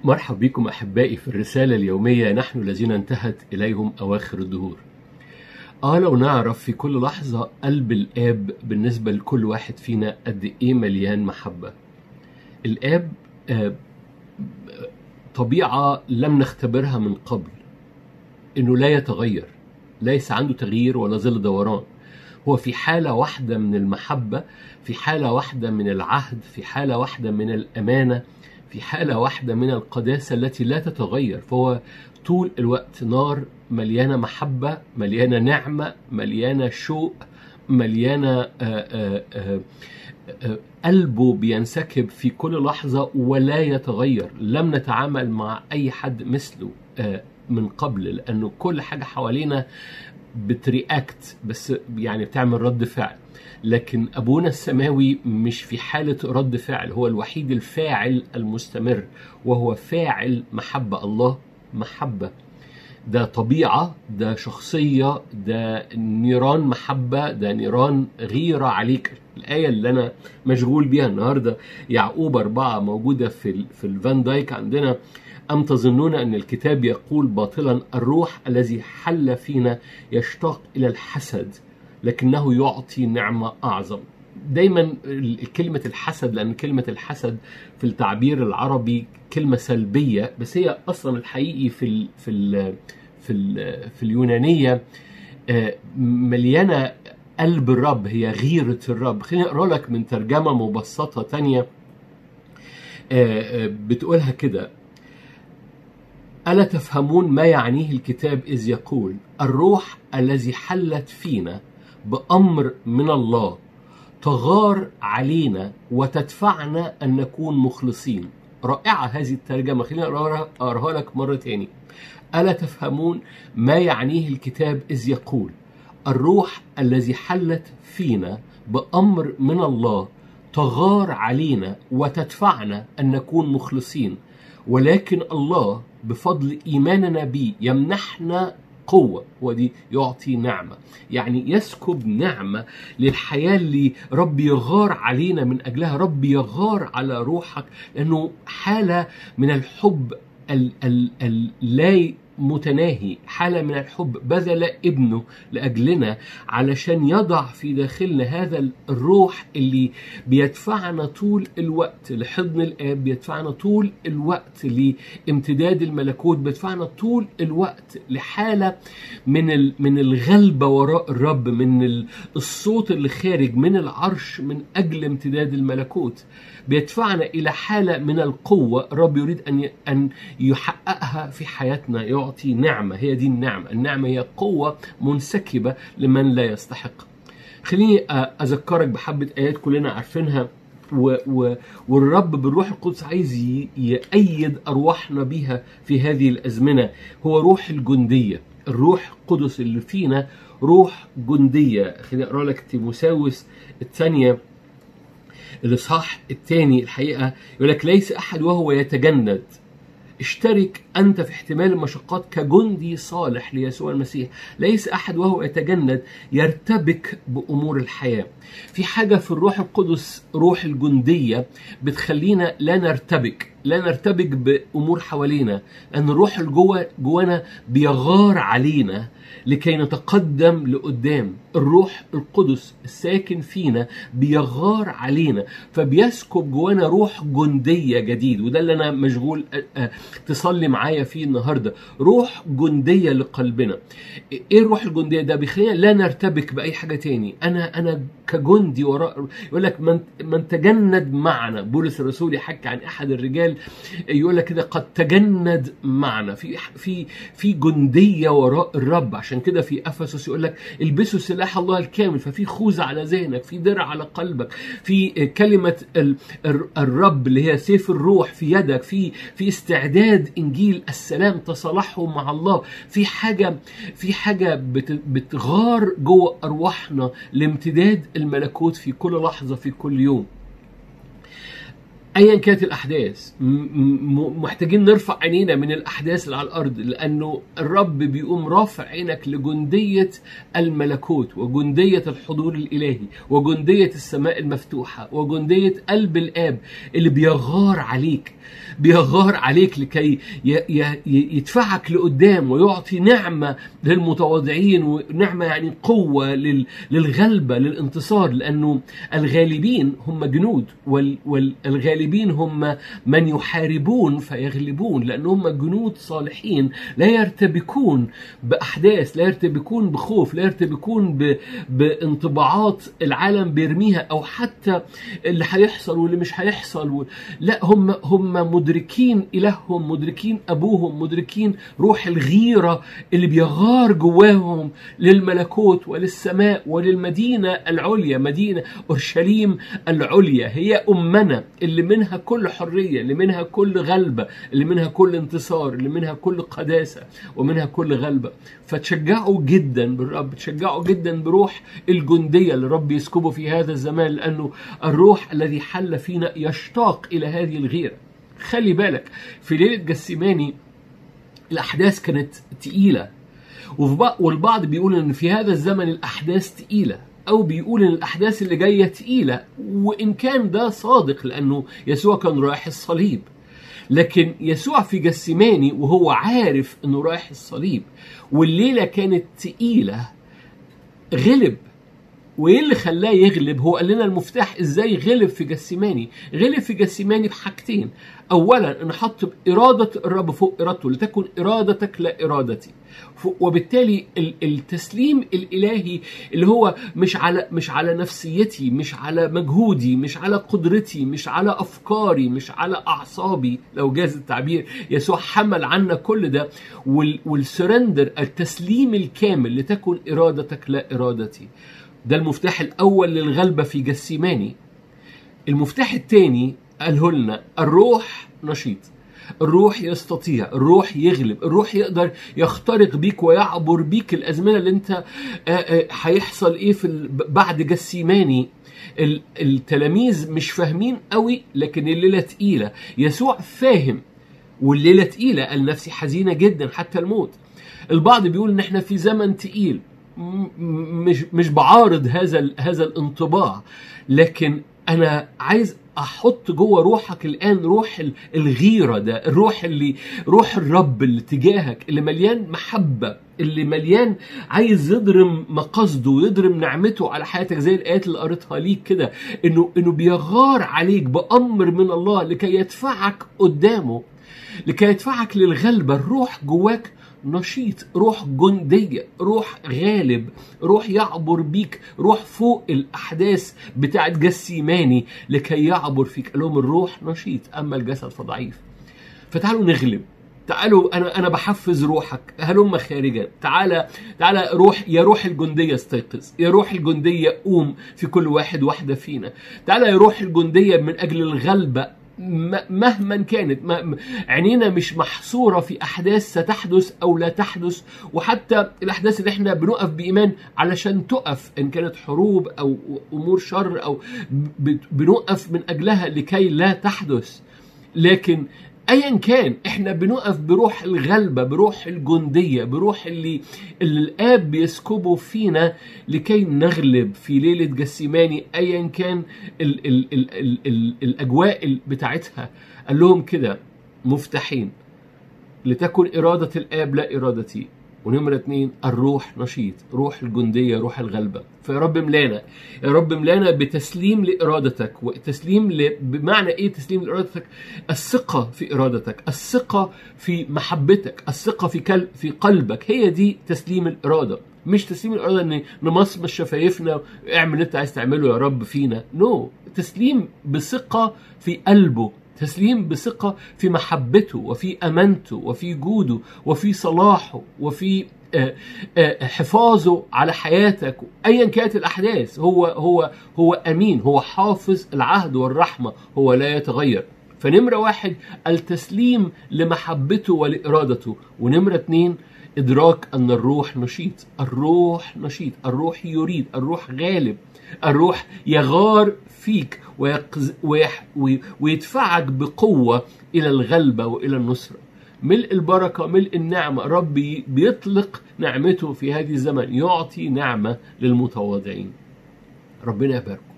مرحب بكم احبائي في الرساله اليوميه نحن الذين انتهت اليهم اواخر الدهور. اه لو نعرف في كل لحظه قلب الاب بالنسبه لكل واحد فينا قد ايه مليان محبه. الاب آه طبيعه لم نختبرها من قبل. انه لا يتغير. ليس عنده تغيير ولا ظل دوران. هو في حاله واحده من المحبه، في حاله واحده من العهد، في حاله واحده من الامانه. في حالة واحدة من القداسة التي لا تتغير فهو طول الوقت نار مليانة محبة مليانة نعمة مليانة شوق مليانة آآ آآ آآ قلبه بينسكب في كل لحظة ولا يتغير لم نتعامل مع أي حد مثله من قبل لأنه كل حاجة حوالينا بترياكت بس يعني بتعمل رد فعل لكن ابونا السماوي مش في حاله رد فعل هو الوحيد الفاعل المستمر وهو فاعل محبه الله محبه ده طبيعه ده شخصيه ده نيران محبه ده نيران غيره عليك الايه اللي انا مشغول بيها النهارده يعقوب أربعة موجوده في في الفان دايك عندنا أم تظنون أن الكتاب يقول باطلا الروح الذي حل فينا يشتاق إلى الحسد لكنه يعطي نعمة أعظم دايما كلمة الحسد لأن كلمة الحسد في التعبير العربي كلمة سلبية بس هي أصلا الحقيقي في ال في ال في ال في اليونانية مليانة قلب الرب هي غيرة الرب خليني أقرأ لك من ترجمة مبسطة تانية بتقولها كده ألا تفهمون ما يعنيه الكتاب إذ يقول الروح الذي حلت فينا بأمر من الله تغار علينا وتدفعنا أن نكون مخلصين رائعة هذه الترجمة خلينا أقراها لك مرة تاني ألا تفهمون ما يعنيه الكتاب إذ يقول الروح الذي حلت فينا بأمر من الله تغار علينا وتدفعنا أن نكون مخلصين ولكن الله بفضل إيماننا به يمنحنا قوة ودي يعطي نعمة يعني يسكب نعمة للحياة اللي رب يغار علينا من أجلها رب يغار على روحك لأنه حالة من الحب اللا متناهي حالة من الحب بذل ابنه لأجلنا علشان يضع في داخلنا هذا الروح اللي بيدفعنا طول الوقت لحضن الآب بيدفعنا طول الوقت لامتداد الملكوت بيدفعنا طول الوقت لحالة من من الغلبة وراء الرب من الصوت اللي خارج من العرش من أجل امتداد الملكوت بيدفعنا إلى حالة من القوة الرب يريد أن أن يحققها في حياتنا يعطي نعمة هي دي النعمة النعمة هي قوة منسكبة لمن لا يستحق خليني أذكرك بحبة آيات كلنا عارفينها و و والرب بالروح القدس عايز يأيد أرواحنا بيها في هذه الأزمنة هو روح الجندية الروح القدس اللي فينا روح جندية خليني أقرأ لك تيموساوس الثانية الإصحاح الثاني الحقيقة يقول لك ليس أحد وهو يتجند اشترك أنت في احتمال المشقات كجندي صالح ليسوع المسيح ليس أحد وهو يتجند يرتبك بأمور الحياة في حاجة في الروح القدس روح الجندية بتخلينا لا نرتبك لا نرتبك بأمور حوالينا لأن الروح الجوه جوانا بيغار علينا لكي نتقدم لقدام الروح القدس الساكن فينا بيغار علينا فبيسكب جوانا روح جندية جديد وده اللي أنا مشغول تصلي معايا فيه النهاردة روح جندية لقلبنا إيه الروح الجندية ده بيخلينا لا نرتبك بأي حاجة تاني أنا أنا كجندي وراء يقول لك من, من تجند معنا بولس الرسول يحكي عن أحد الرجال يقول لك كده قد تجند معنا في في في جندية وراء الرب عشان كده في افسس يقول لك البسوا سلاح الله الكامل ففي خوذه على ذهنك في درع على قلبك في كلمه الرب اللي هي سيف الروح في يدك في في استعداد انجيل السلام تصالحه مع الله في حاجه في حاجه بتغار جوه ارواحنا لامتداد الملكوت في كل لحظه في كل يوم ايا كانت الاحداث م- م- محتاجين نرفع عينينا من الاحداث اللي على الارض لانه الرب بيقوم رافع عينك لجنديه الملكوت وجنديه الحضور الالهي وجنديه السماء المفتوحه وجنديه قلب الاب اللي بيغار عليك بيغار عليك لكي ي- ي- ي- يدفعك لقدام ويعطي نعمه للمتواضعين ونعمه يعني قوه لل- للغلبه للانتصار لانه الغالبين هم جنود وال- والغالبين هم من يحاربون فيغلبون لان هم جنود صالحين لا يرتبكون باحداث لا يرتبكون بخوف لا يرتبكون ب... بانطباعات العالم بيرميها او حتى اللي هيحصل واللي مش هيحصل و... لا هم هم مدركين الههم مدركين ابوهم مدركين روح الغيره اللي بيغار جواهم للملكوت وللسماء وللمدينه العليا مدينه اورشليم العليا هي امنا اللي منها كل حريه اللي منها كل غلبه اللي منها كل انتصار اللي منها كل قداسه ومنها كل غلبه فتشجعوا جدا بالرب تشجعوا جدا بروح الجنديه اللي الرب يسكبه في هذا الزمان لانه الروح الذي حل فينا يشتاق الى هذه الغيره خلي بالك في ليله جسيماني الاحداث كانت تقيله وفي بق- والبعض بيقول ان في هذا الزمن الاحداث تقيله او بيقول ان الاحداث اللي جايه تقيله وان كان ده صادق لانه يسوع كان رايح الصليب لكن يسوع في جسيماني وهو عارف انه رايح الصليب والليله كانت تقيله غلب وايه اللي خلاه يغلب هو قال لنا المفتاح ازاي غلب في جسيماني غلب في جسيماني بحاجتين اولا ان حط اراده الرب فوق ارادته لتكن ارادتك لا ارادتي ف- وبالتالي ال- التسليم الالهي اللي هو مش على مش على نفسيتي مش على مجهودي مش على قدرتي مش على افكاري مش على اعصابي لو جاز التعبير يسوع حمل عنا كل ده وال- والسرندر التسليم الكامل لتكن ارادتك لا ارادتي ده المفتاح الاول للغلبه في جسيماني المفتاح الثاني قاله لنا الروح نشيط الروح يستطيع الروح يغلب الروح يقدر يخترق بيك ويعبر بيك الازمنه اللي انت آه، آه، هيحصل ايه في ال- بعد جسيماني ال- التلاميذ مش فاهمين قوي لكن الليله تقيله يسوع فاهم والليله تقيله قال نفسي حزينه جدا حتى الموت البعض بيقول ان احنا في زمن تقيل م- م- مش مش بعارض هذا ال- هذا الانطباع لكن انا عايز احط جوه روحك الان روح ال- الغيره ده الروح اللي روح الرب اللي تجاهك اللي مليان محبه اللي مليان عايز يضرم مقاصده ويضرم نعمته على حياتك زي الايات اللي قريتها ليك كده انه انه بيغار عليك بامر من الله لكي يدفعك قدامه لكي يدفعك للغلبة الروح جواك نشيط روح جندية روح غالب روح يعبر بيك روح فوق الأحداث بتاعت جسيماني لكي يعبر فيك قال لهم الروح نشيط أما الجسد فضعيف فتعالوا نغلب تعالوا انا انا بحفز روحك هلم خارجا تعالى تعالى روح يا روح الجنديه استيقظ يا روح الجنديه قوم في كل واحد واحده فينا تعالى يا روح الجنديه من اجل الغلبه م- مهما كانت ما- م- عينينا مش محصوره في احداث ستحدث او لا تحدث وحتى الاحداث اللي احنا بنقف بايمان علشان تقف ان كانت حروب او امور شر او ب- بنقف من اجلها لكي لا تحدث لكن ايا كان احنا بنقف بروح الغلبه بروح الجنديه بروح اللي, اللي الاب بيسكبه فينا لكي نغلب في ليله جسيماني ايا كان ال ال ال ال ال الاجواء ال- بتاعتها قال لهم كده مفتاحين لتكن اراده الاب لا ارادتي ونمرة اتنين الروح نشيط روح الجندية روح الغلبة فيا رب ملانا يا رب ملانا بتسليم لإرادتك وتسليم ل... بمعنى إيه تسليم لإرادتك الثقة في إرادتك الثقة في محبتك الثقة في, كل... في قلبك هي دي تسليم الإرادة مش تسليم الإرادة إن نمصمص شفايفنا اعمل اللي أنت عايز تعمله يا رب فينا نو no. تسليم بثقة في قلبه تسليم بثقة في محبته وفي أمانته وفي جوده وفي صلاحه وفي آه، آه، حفاظه على حياتك ايا كانت الاحداث هو هو هو امين هو حافظ العهد والرحمه هو لا يتغير فنمرة واحد التسليم لمحبته ولإرادته ونمرة اتنين إدراك أن الروح نشيط الروح نشيط الروح يريد الروح غالب الروح يغار فيك ويقز ويح وي- ويدفعك بقوة إلى الغلبة وإلى النصرة ملء البركة ملء النعمة رب بيطلق نعمته في هذه الزمن يعطي نعمة للمتواضعين ربنا يبارك